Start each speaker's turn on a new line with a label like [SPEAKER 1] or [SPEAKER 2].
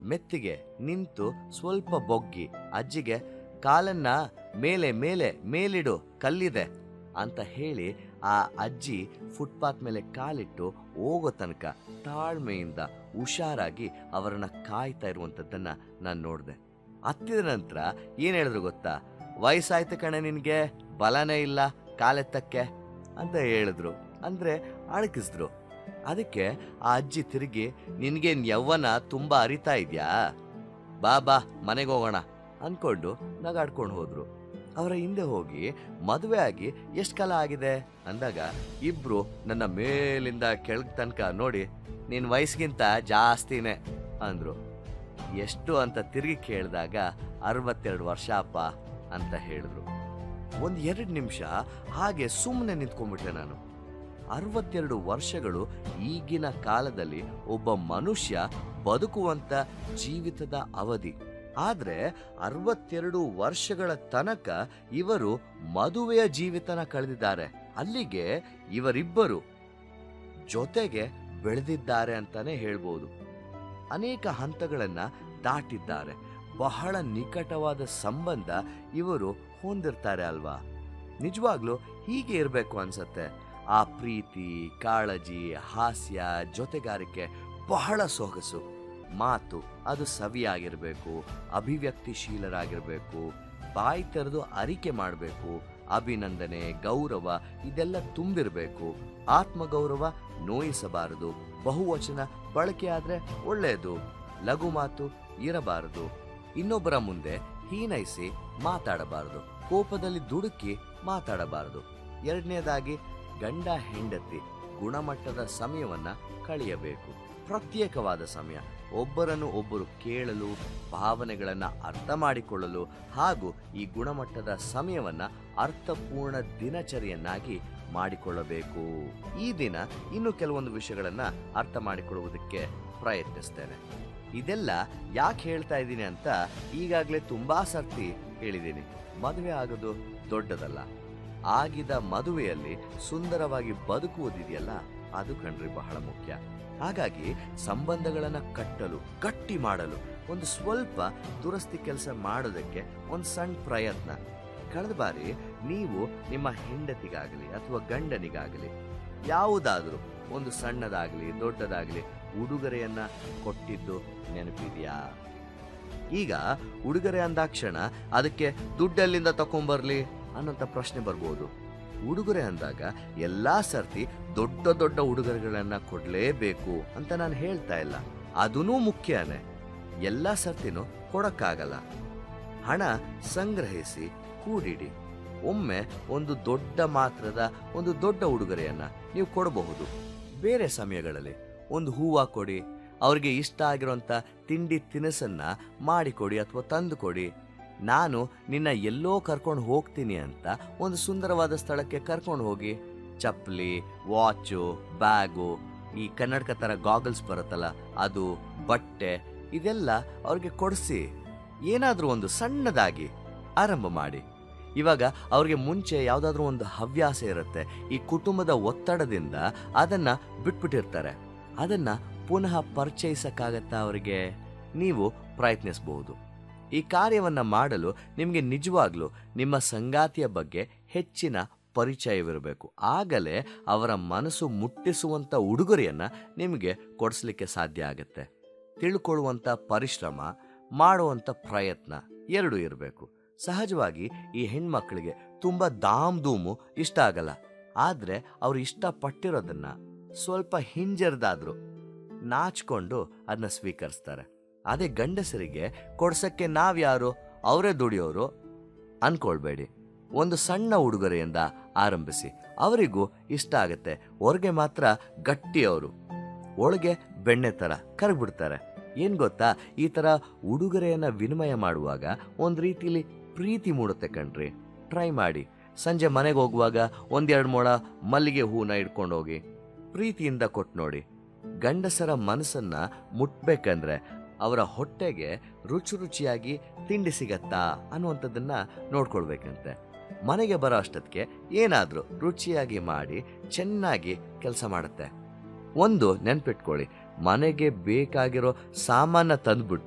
[SPEAKER 1] ಮೆತ್ತಿಗೆ ನಿಂತು ಸ್ವಲ್ಪ ಬೊಗ್ಗಿ ಅಜ್ಜಿಗೆ ಕಾಲನ್ನ ಮೇಲೆ ಮೇಲೆ ಮೇಲಿಡು ಕಲ್ಲಿದೆ ಅಂತ ಹೇಳಿ ಆ ಅಜ್ಜಿ ಫುಟ್ಪಾತ್ ಮೇಲೆ ಕಾಲಿಟ್ಟು ಹೋಗೋ ತನಕ ತಾಳ್ಮೆಯಿಂದ ಹುಷಾರಾಗಿ ಅವರನ್ನ ಕಾಯ್ತಾ ಇರುವಂಥದ್ದನ್ನ ನಾನು ನೋಡಿದೆ ಹತ್ತಿದ ನಂತರ ಏನು ಹೇಳಿದ್ರು ಗೊತ್ತಾ ವಯಸ್ಸಾಯ್ತು ಕಣೆ ನಿನಗೆ ಬಲನೇ ಇಲ್ಲ ಕಾಲೆತ್ತಕ್ಕೆ ಅಂತ ಹೇಳಿದ್ರು ಅಂದ್ರೆ ಅಣಕಿಸಿದ್ರು ಅದಕ್ಕೆ ಆ ಅಜ್ಜಿ ತಿರುಗಿ ನಿನ್ಗೇನ್ ಯವ್ವನ ತುಂಬಾ ಅರಿತಾ ಇದ್ಯಾ ಬಾ ಬಾ ಮನೆಗೆ ಹೋಗೋಣ ಅನ್ಕೊಂಡು ನಗಾಡ್ಕೊಂಡು ಹೋದ್ರು ಅವರ ಹಿಂದೆ ಹೋಗಿ ಮದುವೆ ಆಗಿ ಎಷ್ಟು ಕಾಲ ಆಗಿದೆ ಅಂದಾಗ ಇಬ್ರು ನನ್ನ ಮೇಲಿಂದ ಕೆಳಗ್ ತನಕ ನೋಡಿ ನಿನ್ ವಯಸ್ಸಿಗಿಂತ ಜಾಸ್ತಿನೇ ಅಂದ್ರು ಎಷ್ಟು ಅಂತ ತಿರುಗಿ ಕೇಳಿದಾಗ ಅರವತ್ತೆರಡು ವರ್ಷ ಅಪ್ಪ ಅಂತ ಹೇಳಿದ್ರು ಒಂದ್ ಎರಡು ನಿಮಿಷ ಹಾಗೆ ಸುಮ್ಮನೆ ನಿಂತ್ಕೊಂಡ್ಬಿಟ್ಟೆ ನಾನು ಅರವತ್ತೆರಡು ವರ್ಷಗಳು ಈಗಿನ ಕಾಲದಲ್ಲಿ ಒಬ್ಬ ಮನುಷ್ಯ ಬದುಕುವಂತ ಜೀವಿತದ ಅವಧಿ ಆದ್ರೆ ಅರವತ್ತೆರಡು ವರ್ಷಗಳ ತನಕ ಇವರು ಮದುವೆಯ ಜೀವಿತನ ಕಳೆದಿದ್ದಾರೆ ಅಲ್ಲಿಗೆ ಇವರಿಬ್ಬರು ಜೊತೆಗೆ ಬೆಳೆದಿದ್ದಾರೆ ಅಂತಾನೆ ಹೇಳ್ಬೋದು ಅನೇಕ ಹಂತಗಳನ್ನ ದಾಟಿದ್ದಾರೆ ಬಹಳ ನಿಕಟವಾದ ಸಂಬಂಧ ಇವರು ಹೊಂದಿರ್ತಾರೆ ಅಲ್ವಾ ನಿಜವಾಗ್ಲೂ ಹೀಗೆ ಇರಬೇಕು ಅನ್ಸತ್ತೆ ಆ ಪ್ರೀತಿ ಕಾಳಜಿ ಹಾಸ್ಯ ಜೊತೆಗಾರಿಕೆ ಬಹಳ ಸೊಗಸು ಮಾತು ಅದು ಸವಿಯಾಗಿರ್ಬೇಕು ಅಭಿವ್ಯಕ್ತಿಶೀಲರಾಗಿರ್ಬೇಕು ಬಾಯಿ ತೆರೆದು ಅರಿಕೆ ಮಾಡಬೇಕು ಅಭಿನಂದನೆ ಗೌರವ ಇದೆಲ್ಲ ತುಂಬಿರಬೇಕು ಆತ್ಮಗೌರವ ನೋಯಿಸಬಾರದು ಬಹುವಚನ ಬಳಕೆ ಆದ್ರೆ ಒಳ್ಳೆಯದು ಲಘು ಮಾತು ಇರಬಾರದು ಇನ್ನೊಬ್ಬರ ಮುಂದೆ ಹೀನೈಸಿ ಮಾತಾಡಬಾರದು ಕೋಪದಲ್ಲಿ ದುಡುಕಿ ಮಾತಾಡಬಾರದು ಎರಡನೇದಾಗಿ ಗಂಡ ಹೆಂಡತಿ ಗುಣಮಟ್ಟದ ಸಮಯವನ್ನ ಕಳೆಯಬೇಕು ಪ್ರತ್ಯೇಕವಾದ ಸಮಯ ಒಬ್ಬರನ್ನು ಒಬ್ಬರು ಕೇಳಲು ಭಾವನೆಗಳನ್ನ ಅರ್ಥ ಮಾಡಿಕೊಳ್ಳಲು ಹಾಗೂ ಈ ಗುಣಮಟ್ಟದ ಸಮಯವನ್ನ ಅರ್ಥಪೂರ್ಣ ದಿನಚರಿಯನ್ನಾಗಿ ಮಾಡಿಕೊಳ್ಳಬೇಕು ಈ ದಿನ ಇನ್ನು ಕೆಲವೊಂದು ವಿಷಯಗಳನ್ನ ಅರ್ಥ ಮಾಡಿಕೊಳ್ಳುವುದಕ್ಕೆ ಪ್ರಯತ್ನಿಸ್ತೇನೆ ಇದೆಲ್ಲ ಯಾಕೆ ಹೇಳ್ತಾ ಇದ್ದೀನಿ ಅಂತ ಈಗಾಗಲೇ ತುಂಬಾ ಸರ್ತಿ ಹೇಳಿದ್ದೀನಿ ಮದುವೆ ಆಗೋದು ದೊಡ್ಡದಲ್ಲ ಆಗಿದ ಮದುವೆಯಲ್ಲಿ ಸುಂದರವಾಗಿ ಬದುಕುವುದಿದೆಯಲ್ಲ ಅದು ಕಣ್ರಿ ಬಹಳ ಮುಖ್ಯ ಹಾಗಾಗಿ ಸಂಬಂಧಗಳನ್ನ ಕಟ್ಟಲು ಗಟ್ಟಿ ಮಾಡಲು ಒಂದು ಸ್ವಲ್ಪ ದುರಸ್ತಿ ಕೆಲಸ ಮಾಡೋದಕ್ಕೆ ಒಂದು ಸಣ್ಣ ಪ್ರಯತ್ನ ಕಳೆದ ಬಾರಿ ನೀವು ನಿಮ್ಮ ಹೆಂಡತಿಗಾಗಲಿ ಅಥವಾ ಗಂಡನಿಗಾಗಲಿ ಯಾವುದಾದ್ರೂ ಒಂದು ಸಣ್ಣದಾಗಲಿ ದೊಡ್ಡದಾಗಲಿ ಉಡುಗೊರೆಯನ್ನ ಕೊಟ್ಟಿದ್ದು ನೆನಪಿದೆಯಾ ಈಗ ಉಡುಗೊರೆ ಅಂದಾಕ್ಷಣ ಅದಕ್ಕೆ ದುಡ್ಡೆಲ್ಲಿಂದ ತಕೊಂಬರ್ಲಿ ಅನ್ನೋಂಥ ಪ್ರಶ್ನೆ ಬರ್ಬೋದು ಉಡುಗೊರೆ ಅಂದಾಗ ಎಲ್ಲಾ ಸರ್ತಿ ದೊಡ್ಡ ದೊಡ್ಡ ಉಡುಗೊರೆಗಳನ್ನ ಕೊಡ್ಲೇಬೇಕು ಅಂತ ನಾನು ಹೇಳ್ತಾ ಇಲ್ಲ ಅದೂ ಮುಖ್ಯನೇ ಎಲ್ಲಾ ಸರ್ತಿನೂ ಕೊಡಕ್ಕಾಗಲ್ಲ ಹಣ ಸಂಗ್ರಹಿಸಿ ಕೂಡಿಡಿ ಒಮ್ಮೆ ಒಂದು ದೊಡ್ಡ ಮಾತ್ರದ ಒಂದು ದೊಡ್ಡ ಉಡುಗೊರೆಯನ್ನ ನೀವು ಕೊಡಬಹುದು ಬೇರೆ ಸಮಯಗಳಲ್ಲಿ ಒಂದು ಹೂವ ಕೊಡಿ ಅವ್ರಿಗೆ ಇಷ್ಟ ಆಗಿರೋಂಥ ತಿಂಡಿ ತಿನಿಸನ್ನ ಮಾಡಿಕೊಡಿ ಅಥವಾ ತಂದು ಕೊಡಿ ನಾನು ನಿನ್ನ ಎಲ್ಲೋ ಕರ್ಕೊಂಡು ಹೋಗ್ತೀನಿ ಅಂತ ಒಂದು ಸುಂದರವಾದ ಸ್ಥಳಕ್ಕೆ ಕರ್ಕೊಂಡು ಹೋಗಿ ಚಪ್ಪಲಿ ವಾಚು ಬ್ಯಾಗು ಈ ಕನ್ನಡಕ ಥರ ಗಾಗಲ್ಸ್ ಬರುತ್ತಲ್ಲ ಅದು ಬಟ್ಟೆ ಇದೆಲ್ಲ ಅವ್ರಿಗೆ ಕೊಡಿಸಿ ಏನಾದರೂ ಒಂದು ಸಣ್ಣದಾಗಿ ಆರಂಭ ಮಾಡಿ ಇವಾಗ ಅವ್ರಿಗೆ ಮುಂಚೆ ಯಾವುದಾದ್ರೂ ಒಂದು ಹವ್ಯಾಸ ಇರುತ್ತೆ ಈ ಕುಟುಂಬದ ಒತ್ತಡದಿಂದ ಅದನ್ನ ಬಿಟ್ಬಿಟ್ಟಿರ್ತಾರೆ ಅದನ್ನ ಪುನಃ ಪರಿಚಯಿಸಕ್ಕಾಗತ್ತಾ ಅವರಿಗೆ ನೀವು ಪ್ರಯತ್ನಿಸಬಹುದು ಈ ಕಾರ್ಯವನ್ನ ಮಾಡಲು ನಿಮಗೆ ನಿಜವಾಗ್ಲೂ ನಿಮ್ಮ ಸಂಗಾತಿಯ ಬಗ್ಗೆ ಹೆಚ್ಚಿನ ಪರಿಚಯವಿರಬೇಕು ಆಗಲೇ ಅವರ ಮನಸ್ಸು ಮುಟ್ಟಿಸುವಂತ ಉಡುಗೊರೆಯನ್ನ ನಿಮಗೆ ಕೊಡಿಸ್ಲಿಕ್ಕೆ ಸಾಧ್ಯ ಆಗುತ್ತೆ ತಿಳ್ಕೊಳ್ಳುವಂತ ಪರಿಶ್ರಮ ಮಾಡುವಂತ ಪ್ರಯತ್ನ ಎರಡೂ ಇರಬೇಕು ಸಹಜವಾಗಿ ಈ ಹೆಣ್ಮಕ್ಳಿಗೆ ತುಂಬಾ ದಾಮ್ ಧೂಮು ಇಷ್ಟ ಆಗಲ್ಲ ಆದ್ರೆ ಅವ್ರು ಇಷ್ಟಪಟ್ಟಿರೋದನ್ನ ಸ್ವಲ್ಪ ಹಿಂಜರಿದಾದ್ರು ನಾಚ್ಕೊಂಡು ಅದನ್ನ ಸ್ವೀಕರಿಸ್ತಾರೆ ಅದೇ ಗಂಡಸರಿಗೆ ಕೊಡ್ಸಕ್ಕೆ ನಾವ್ಯಾರು ಅವರೇ ದುಡಿಯೋರು ಅನ್ಕೊಳ್ಬೇಡಿ ಒಂದು ಸಣ್ಣ ಉಡುಗೊರೆಯಿಂದ ಆರಂಭಿಸಿ ಅವರಿಗೂ ಇಷ್ಟ ಆಗತ್ತೆ ಹೊರಗೆ ಮಾತ್ರ ಗಟ್ಟಿಯವರು ಒಳಗೆ ಬೆಣ್ಣೆ ತರ ಕರಗ್ಬಿಡ್ತಾರೆ ಏನ್ ಗೊತ್ತಾ ಈ ತರ ಉಡುಗೊರೆಯನ್ನ ವಿನಿಮಯ ಮಾಡುವಾಗ ಒಂದ್ ರೀತಿಲಿ ಪ್ರೀತಿ ಮೂಡುತ್ತೆ ಕಣ್ರಿ ಟ್ರೈ ಮಾಡಿ ಸಂಜೆ ಮನೆಗೆ ಹೋಗುವಾಗ ಒಂದೆರಡು ಮೊಳ ಮಲ್ಲಿಗೆ ಹೂನ ಇಟ್ಕೊಂಡು ಹೋಗಿ ಪ್ರೀತಿಯಿಂದ ಕೊಟ್ಟು ನೋಡಿ ಗಂಡಸರ ಮನಸ್ಸನ್ನ ಮುಟ್ಬೇಕಂದ್ರೆ ಅವರ ಹೊಟ್ಟೆಗೆ ರುಚಿ ರುಚಿಯಾಗಿ ತಿಂಡಿ ಸಿಗತ್ತಾ ಅನ್ನುವಂಥದ್ದನ್ನ ನೋಡ್ಕೊಳ್ಬೇಕಂತೆ ಮನೆಗೆ ಬರೋ ಅಷ್ಟೊತ್ತಿಗೆ ಏನಾದರೂ ರುಚಿಯಾಗಿ ಮಾಡಿ ಚೆನ್ನಾಗಿ ಕೆಲಸ ಮಾಡುತ್ತೆ ಒಂದು ನೆನ್ಪಿಟ್ಕೊಳ್ಳಿ ಮನೆಗೆ ಬೇಕಾಗಿರೋ ಸಾಮಾನ ತಂದ್ಬಿಟ್ಟು